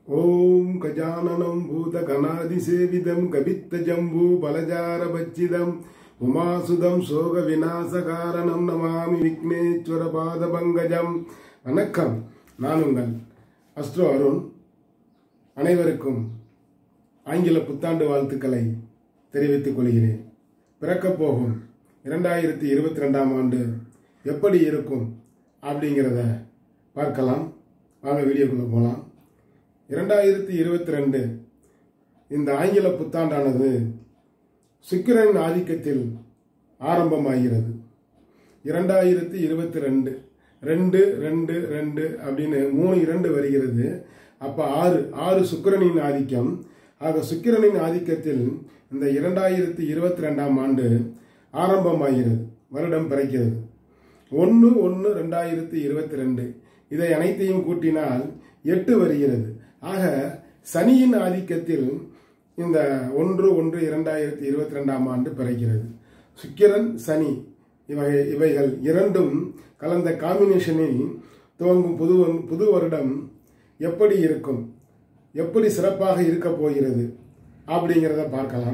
ஓம் கஜானனம் பூதகணாதிசேவிதம் கபித்த ஜம்பு பலஜாரபச்சிதம் உமாசுதம் சோக விநாசகாரணம் நமாமி விக்னேஸ்வர பாத பங்கஜம் வணக்கம் நான் உங்கள் அஸ்ட்ரோ அருண் அனைவருக்கும் ஆங்கில புத்தாண்டு வாழ்த்துக்களை தெரிவித்துக் கொள்கிறேன் பிறக்கப் போகும் இரண்டாயிரத்தி இருபத்தி ரெண்டாம் ஆண்டு எப்படி இருக்கும் அப்படிங்கிறத பார்க்கலாம் வாங்க வீடியோக்குள்ளே போகலாம் இரண்டாயிரத்தி இருபத்தி ரெண்டு இந்த ஆங்கில புத்தாண்டானது சுக்கிரன் ஆதிக்கத்தில் ஆரம்பமாகிறது இரண்டாயிரத்தி இருபத்தி ரெண்டு ரெண்டு ரெண்டு ரெண்டு அப்படின்னு மூணு இரண்டு வருகிறது அப்போ ஆறு ஆறு சுக்கிரனின் ஆதிக்கம் ஆக சுக்கிரனின் ஆதிக்கத்தில் இந்த இரண்டாயிரத்தி இருபத்தி ரெண்டாம் ஆண்டு ஆரம்பமாகிறது வருடம் பிறக்கிறது ஒன்று ஒன்று ரெண்டாயிரத்தி இருபத்தி ரெண்டு இதை அனைத்தையும் கூட்டினால் எட்டு வருகிறது ஆக சனியின் ஆதிக்கத்தில் இந்த ஒன்று ஒன்று இரண்டாயிரத்தி இருபத்தி ரெண்டாம் ஆண்டு பிறக்கிறது சுக்கிரன் சனி இவை இவைகள் இரண்டும் கலந்த காம்பினேஷனில் துவங்கும் புது புது வருடம் எப்படி இருக்கும் எப்படி சிறப்பாக இருக்க போகிறது அப்படிங்கிறத பார்க்கலாம்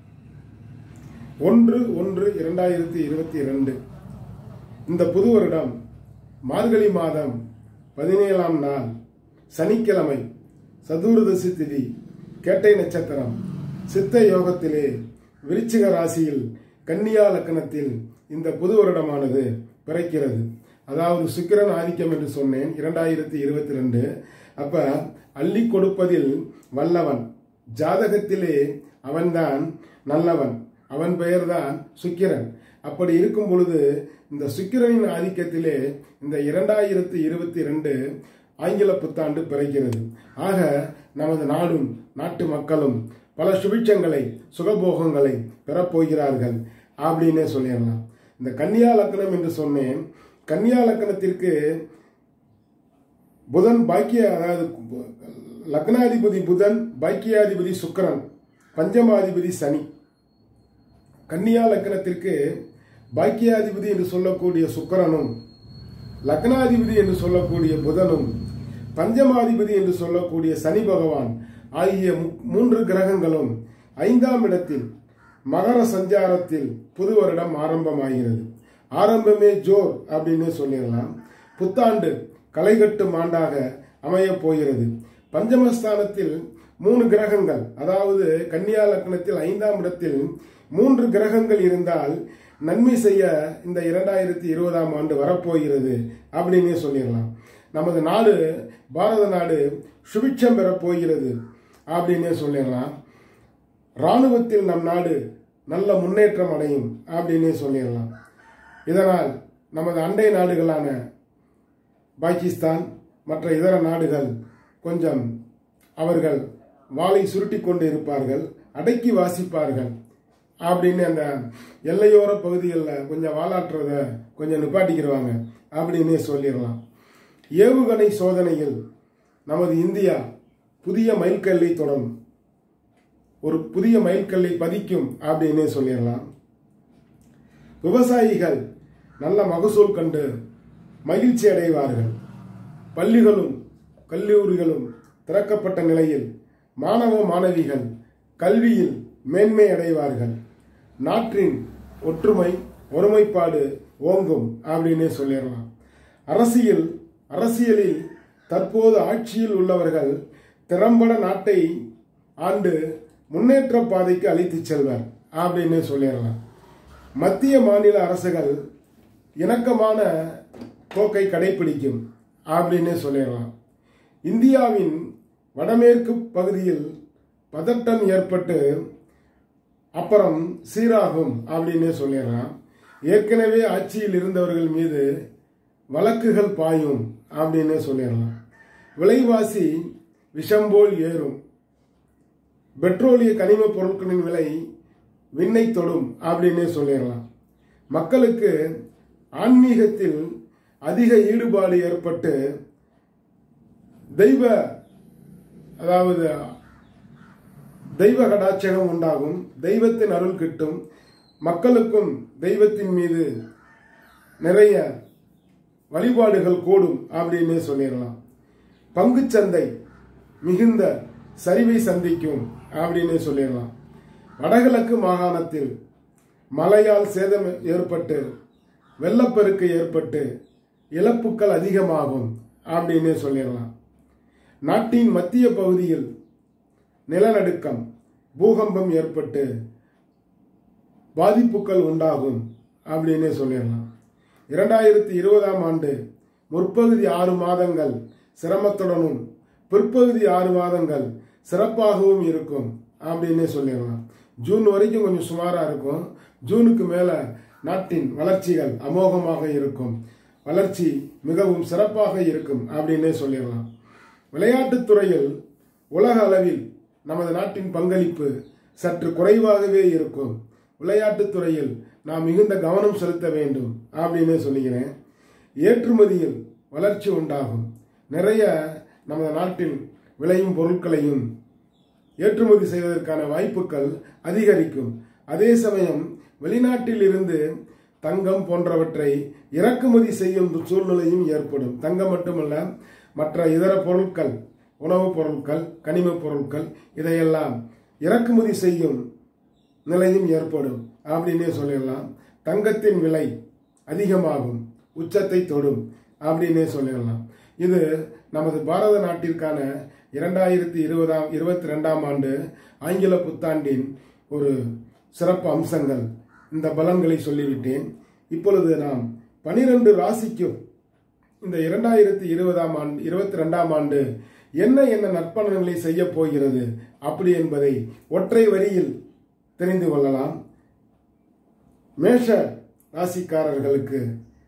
ஒன்று ஒன்று இரண்டாயிரத்தி இருபத்தி ரெண்டு இந்த புது வருடம் மார்கழி மாதம் பதினேழாம் நாள் சனிக்கிழமை சதுர்தசி திதி கேட்டை நட்சத்திரம் சித்த யோகத்திலே விருச்சிக ராசியில் கன்னியா லக்கணத்தில் இந்த புது வருடமானது பிறக்கிறது அதாவது சுக்கிரன் ஆதிக்கம் என்று சொன்னேன் இரண்டாயிரத்தி இருபத்தி ரெண்டு அப்ப அள்ளி கொடுப்பதில் வல்லவன் ஜாதகத்திலே அவன்தான் நல்லவன் அவன் பெயர்தான் சுக்கிரன் அப்படி இருக்கும் பொழுது இந்த சுக்கிரனின் ஆதிக்கத்திலே இந்த இரண்டாயிரத்தி இருபத்தி ரெண்டு ஆங்கில புத்தாண்டு பிறக்கிறது ஆக நமது நாடும் நாட்டு மக்களும் பல சுபிட்சங்களை சுகபோகங்களை பெறப்போகிறார்கள் அப்படின்னே சொல்லிடலாம் இந்த கன்னியா லக்கணம் என்று சொன்னேன் கன்னியா லக்கணத்திற்கு புதன் பாக்கிய அதாவது லக்னாதிபதி புதன் பாக்கியாதிபதி சுக்கரன் பஞ்சமாதிபதி சனி கன்னியா லக்கணத்திற்கு பாக்கியாதிபதி என்று சொல்லக்கூடிய சுக்கரனும் லக்னாதிபதி என்று சொல்லக்கூடிய புதனும் பஞ்சமாதிபதி என்று சொல்லக்கூடிய சனி பகவான் ஆகிய மூன்று கிரகங்களும் ஐந்தாம் இடத்தில் மகர சஞ்சாரத்தில் புது வருடம் ஆரம்பமாகிறது ஆரம்பமே ஜோர் அப்படின்னு சொல்லிடலாம் புத்தாண்டு களைகட்டும் ஆண்டாக அமையப் போகிறது பஞ்சமஸ்தானத்தில் மூணு கிரகங்கள் அதாவது கன்னியா லக்னத்தில் ஐந்தாம் இடத்தில் மூன்று கிரகங்கள் இருந்தால் நன்மை செய்ய இந்த இரண்டாயிரத்தி இருபதாம் ஆண்டு வரப்போகிறது அப்படின்னே சொல்லிடலாம் நமது நாடு பாரத நாடு சுபிட்சம் பெறப்போகிறது அப்படின்னே சொல்லிடலாம் இராணுவத்தில் நம் நாடு நல்ல முன்னேற்றம் அடையும் அப்படின்னே சொல்லிடலாம் இதனால் நமது அண்டை நாடுகளான பாகிஸ்தான் மற்ற இதர நாடுகள் கொஞ்சம் அவர்கள் வாளை சுருட்டி கொண்டு இருப்பார்கள் அடக்கி வாசிப்பார்கள் அப்படின்னு அந்த எல்லையோர பகுதிகளில் கொஞ்சம் வாலாற்றுறத கொஞ்சம் நிப்பாட்டிக்கிடுவாங்க அப்படின்னே சொல்லிடலாம் ஏவுகணை சோதனையில் நமது இந்தியா புதிய மைல்கல்லை தொடரும் ஒரு புதிய மைல்கல்லை பதிக்கும் அப்படின்னே சொல்லிடலாம் விவசாயிகள் நல்ல மகசூல் கண்டு மகிழ்ச்சி அடைவார்கள் பள்ளிகளும் கல்லூரிகளும் திறக்கப்பட்ட நிலையில் மாணவ மாணவிகள் கல்வியில் மேன்மை அடைவார்கள் நாட்டின் ஒற்றுமை ஒருமைப்பாடு ஓங்கும் அப்படின்னே சொல்லிடலாம் அரசியல் அரசியலில் தற்போது ஆட்சியில் உள்ளவர்கள் திறம்பட நாட்டை ஆண்டு முன்னேற்ற பாதைக்கு அழைத்துச் செல்வர் அப்படின்னு சொல்லிடலாம் மத்திய மாநில அரசுகள் இணக்கமான போக்கை கடைபிடிக்கும் அப்படின்னு சொல்லிடலாம் இந்தியாவின் வடமேற்கு பகுதியில் பதட்டம் ஏற்பட்டு அப்புறம் சீராகும் அப்படின்னு சொல்லிடலாம் ஏற்கனவே ஆட்சியில் இருந்தவர்கள் மீது வழக்குகள் பாயும் அப்படின்னு சொல்லிடலாம் விலைவாசி விஷம் போல் ஏறும் பெட்ரோலிய கனிம பொருட்களின் விலை விண்ணை தொடும் அப்படின்னு சொல்லிடலாம் மக்களுக்கு ஆன்மீகத்தில் அதிக ஈடுபாடு ஏற்பட்டு தெய்வ அதாவது தெய்வ கடாட்சகம் உண்டாகும் தெய்வத்தின் அருள் கிட்டும் மக்களுக்கும் தெய்வத்தின் மீது நிறைய வழிபாடுகள் கூடும் அப்படின்னு சொல்லிடலாம் பங்குச்சந்தை மிகுந்த சரிவை சந்திக்கும் அப்படின்னு சொல்லிடலாம் வடகிழக்கு மாகாணத்தில் மழையால் சேதம் ஏற்பட்டு வெள்ளப்பெருக்கு ஏற்பட்டு இழப்புக்கள் அதிகமாகும் அப்படின்னு சொல்லிடலாம் நாட்டின் மத்திய பகுதியில் நிலநடுக்கம் பூகம்பம் ஏற்பட்டு பாதிப்புகள் உண்டாகும் அப்படின்னு சொல்லிடலாம் இரண்டாயிரத்தி இருபதாம் ஆண்டு முற்பகுதி ஆறு மாதங்கள் சிரமத்துடனும் பிற்பகுதி ஆறு மாதங்கள் சிறப்பாகவும் இருக்கும் அப்படின்னு சொல்லிடலாம் ஜூன் வரைக்கும் கொஞ்சம் சுமாராக இருக்கும் ஜூனுக்கு மேலே நாட்டின் வளர்ச்சிகள் அமோகமாக இருக்கும் வளர்ச்சி மிகவும் சிறப்பாக இருக்கும் அப்படின்னே சொல்லிடலாம் விளையாட்டுத் துறையில் உலக அளவில் நமது நாட்டின் பங்களிப்பு சற்று குறைவாகவே இருக்கும் விளையாட்டுத் துறையில் நாம் மிகுந்த கவனம் செலுத்த வேண்டும் அப்படின்னு சொல்லுகிறேன் ஏற்றுமதியில் வளர்ச்சி உண்டாகும் நிறைய நமது நாட்டில் விளையும் பொருட்களையும் ஏற்றுமதி செய்வதற்கான வாய்ப்புகள் அதிகரிக்கும் அதே சமயம் வெளிநாட்டில் இருந்து தங்கம் போன்றவற்றை இறக்குமதி செய்யும் சூழ்நிலையும் ஏற்படும் தங்கம் மட்டுமல்ல மற்ற இதர பொருட்கள் உணவுப் பொருட்கள் கனிமப் பொருட்கள் இதையெல்லாம் இறக்குமதி செய்யும் நிலையும் ஏற்படும் அப்படின்னே சொல்லிடலாம் தங்கத்தின் விலை அதிகமாகும் உச்சத்தை தொடும் அப்படின்னே சொல்லிடலாம் இது நமது பாரத நாட்டிற்கான இரண்டாயிரத்தி இருபதாம் இருபத்தி ரெண்டாம் ஆண்டு ஆங்கில புத்தாண்டின் ஒரு சிறப்பு அம்சங்கள் இந்த பலன்களை சொல்லிவிட்டேன் இப்பொழுது நாம் பனிரெண்டு ராசிக்கும் இந்த இரண்டாயிரத்தி இருபதாம் ஆண்டு இருபத்தி ரெண்டாம் ஆண்டு என்ன என்ன நற்பலன்களை செய்ய போகிறது அப்படி என்பதை ஒற்றை வரியில் தெரிந்து கொள்ளலாம் மேஷ ராசிக்காரர்களுக்கு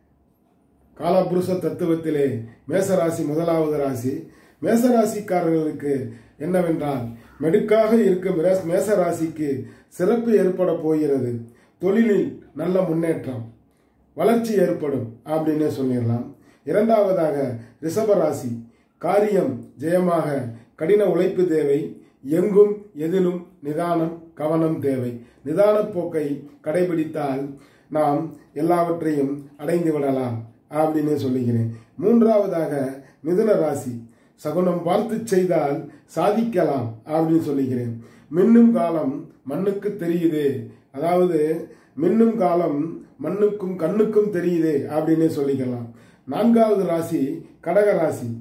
காலபுருஷ தத்துவத்திலே மேசராசி முதலாவது ராசி மேசராசிக்காரர்களுக்கு என்னவென்றால் மெடுக்காக இருக்கும் மேச- மேசராசிக்கு சிறப்பு ஏற்பட போகிறது தொழிலில் நல்ல முன்னேற்றம் வளர்ச்சி ஏற்படும் அப்படின்னு சொல்லிடலாம் இரண்டாவதாக ரிஷபராசி காரியம் ஜெயமாக கடின உழைப்பு தேவை எங்கும் எதிலும் நிதானம் கவனம் தேவை நிதான போக்கை கடைபிடித்தால் நாம் எல்லாவற்றையும் அடைந்து விடலாம் அப்படின்னு சொல்லுகிறேன் மூன்றாவதாக மிதுன ராசி சகுனம் பார்த்து செய்தால் சாதிக்கலாம் அப்படின்னு சொல்லுகிறேன் மின்னும் காலம் மண்ணுக்கு தெரியுது அதாவது மின்னும் காலம் மண்ணுக்கும் கண்ணுக்கும் தெரியுது அப்படின்னு சொல்லிக்கலாம் நான்காவது ராசி கடக ராசி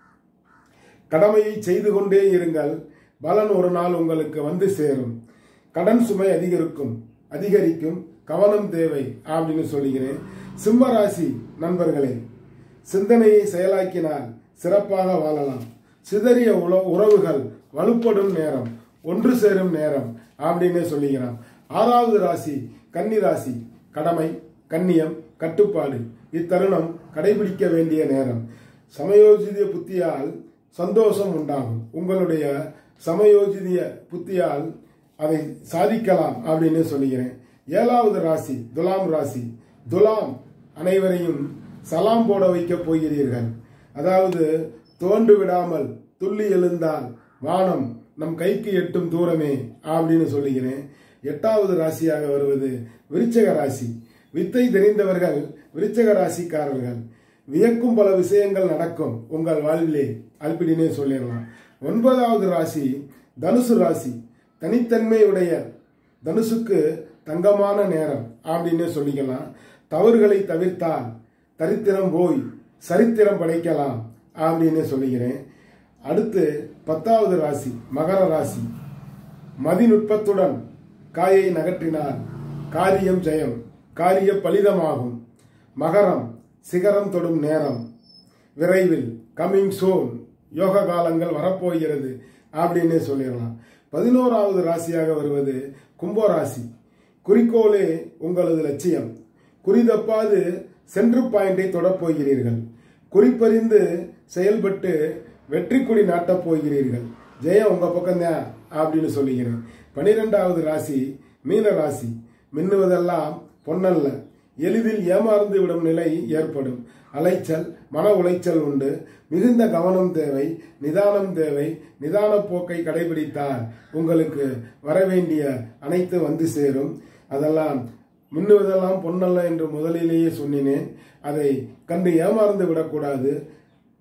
கடமையை செய்து கொண்டே இருங்கள் பலன் ஒரு நாள் உங்களுக்கு வந்து சேரும் கடன் சுமை அதிகரிக்கும் அதிகரிக்கும் கவனம் தேவை அப்படின்னு சொல்லுகிறேன் சிம்ம ராசி நண்பர்களே சிந்தனையை செயலாக்கினால் சிறப்பாக வாழலாம் சிதறிய உல- உறவுகள் வலுப்படும் நேரம் ஒன்று சேரும் நேரம் அப்படின்னு சொல்லுகிறான் ஆறாவது ராசி கன்னி ராசி கடமை கண்ணியம் கட்டுப்பாடு இத்தருணம் கடைபிடிக்க வேண்டிய நேரம் சமயோஜித புத்தியால் சந்தோஷம் உண்டாகும் உங்களுடைய சமயோஜிதிய புத்தியால் அதை சாதிக்கலாம் அப்படின்னு சொல்லுகிறேன் ஏழாவது ராசி துலாம் ராசி துலாம் அனைவரையும் சலாம் போட வைக்கப் போகிறீர்கள் அதாவது தோண்டு விடாமல் துள்ளி எழுந்தால் வானம் நம் கைக்கு எட்டும் தூரமே அப்படின்னு சொல்லுகிறேன் எட்டாவது ராசியாக வருவது விருச்சக ராசி வித்தை தெரிந்தவர்கள் விருச்சக ராசிக்காரர்கள் வியக்கும் பல விஷயங்கள் நடக்கும் உங்கள் வாழ்விலே அல்பிடினே சொல்லிடலாம் ஒன்பதாவது ராசி தனுசு ராசி தனித்தன்மையுடைய தனுசுக்கு தங்கமான நேரம் அப்படின்னு சொல்லிக்கலாம் தவறுகளை தவிர்த்தால் தரித்திரம் போய் சரித்திரம் படைக்கலாம் அப்படின்னு சொல்லுகிறேன் அடுத்து பத்தாவது ராசி மகர ராசி மதிநுட்பத்துடன் காயை நகற்றினால் காரியம் ஜெயம் காரிய பலிதமாகும் மகரம் சிகரம் தொடும் நேரம் விரைவில் கமிங் சோன் யோக காலங்கள் வரப்போகிறது அப்படின்னு சொல்லிடலாம் பதினோராவது ராசியாக வருவது கும்பராசி குறிக்கோளே உங்களது லட்சியம் குறிதப்பாது சென்ட்ரு பாயிண்டை தொடப் போகிறீர்கள் குறிப்பறிந்து செயல்பட்டு வெற்றி கொடி நாட்டப் போகிறீர்கள் ஜெயம் உங்க பக்கம்தான் அப்படின்னு சொல்லுகிறேன் பனிரெண்டாவது ராசி மீன ராசி மின்னுவதெல்லாம் பொன்னல்ல எளிதில் ஏமாந்து விடும் நிலை ஏற்படும் அலைச்சல் மன உளைச்சல் உண்டு மிகுந்த கவனம் தேவை நிதானம் தேவை நிதான போக்கை கடைபிடித்தால் உங்களுக்கு வரவேண்டிய அனைத்து வந்து சேரும் அதெல்லாம் மின்னுவதெல்லாம் பொன்னல்ல என்று முதலிலேயே சொன்னினேன் அதை கண்டு ஏமாந்து விடக்கூடாது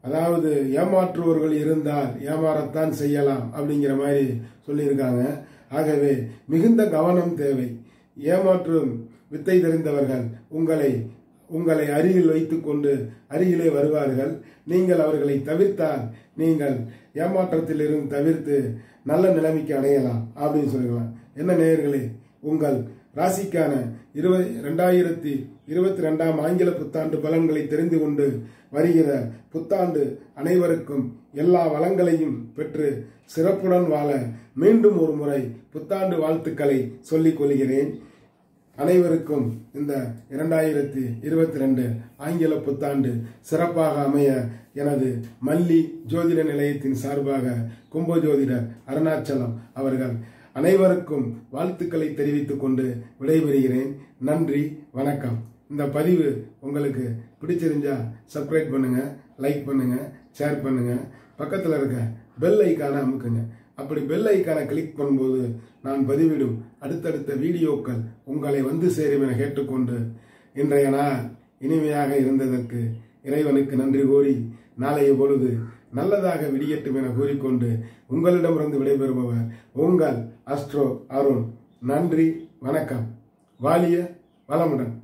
அதாவது ஏமாற்றுவர்கள் இருந்தால் ஏமாறத்தான் செய்யலாம் அப்படிங்கிற மாதிரி சொல்லியிருக்காங்க ஆகவே மிகுந்த கவனம் தேவை ஏமாற்றும் வித்தை தெரிந்தவர்கள் உங்களை உங்களை அருகில் வைத்துக்கொண்டு அருகிலே வருவார்கள் நீங்கள் அவர்களை தவிர்த்தால் நீங்கள் ஏமாற்றத்திலிருந்து தவிர்த்து நல்ல நிலைமைக்கு அடையலாம் அப்படின்னு சொல்லிக்கலாம் என்ன நேயர்களே உங்கள் ராசிக்கான இருபது ரெண்டாயிரத்தி இருபத்தி ரெண்டாம் ஆங்கில புத்தாண்டு பலன்களை தெரிந்து கொண்டு வருகிற புத்தாண்டு அனைவருக்கும் எல்லா வளங்களையும் பெற்று சிறப்புடன் வாழ மீண்டும் ஒரு முறை புத்தாண்டு வாழ்த்துக்களை சொல்லிக் கொள்கிறேன் அனைவருக்கும் இந்த இரண்டாயிரத்தி இருபத்தி ரெண்டு ஆங்கில புத்தாண்டு சிறப்பாக அமைய எனது மல்லி ஜோதிட நிலையத்தின் சார்பாக கும்ப ஜோதிடர் அருணாச்சலம் அவர்கள் அனைவருக்கும் வாழ்த்துக்களை தெரிவித்துக் கொண்டு விடைபெறுகிறேன் நன்றி வணக்கம் இந்த பதிவு உங்களுக்கு பிடிச்சிருந்தா சப்ஸ்கிரைப் பண்ணுங்க லைக் பண்ணுங்க ஷேர் பண்ணுங்க பக்கத்தில் இருக்க பெல் ஐக்கானை அமுக்குங்க அப்படி பெல் ஐக்கானை கிளிக் பண்ணும்போது நான் பதிவிடும் அடுத்தடுத்த வீடியோக்கள் உங்களை வந்து சேரும் என கேட்டுக்கொண்டு இன்றைய நாள் இனிமையாக இருந்ததற்கு இறைவனுக்கு நன்றி கூறி நாளைய பொழுது நல்லதாக விடியட்டும் என கூறிக்கொண்டு உங்களிடமிருந்து விடைபெறுபவர் உங்கள் அஸ்ட்ரோ அருண் நன்றி வணக்கம் வாலிய வளமுடன்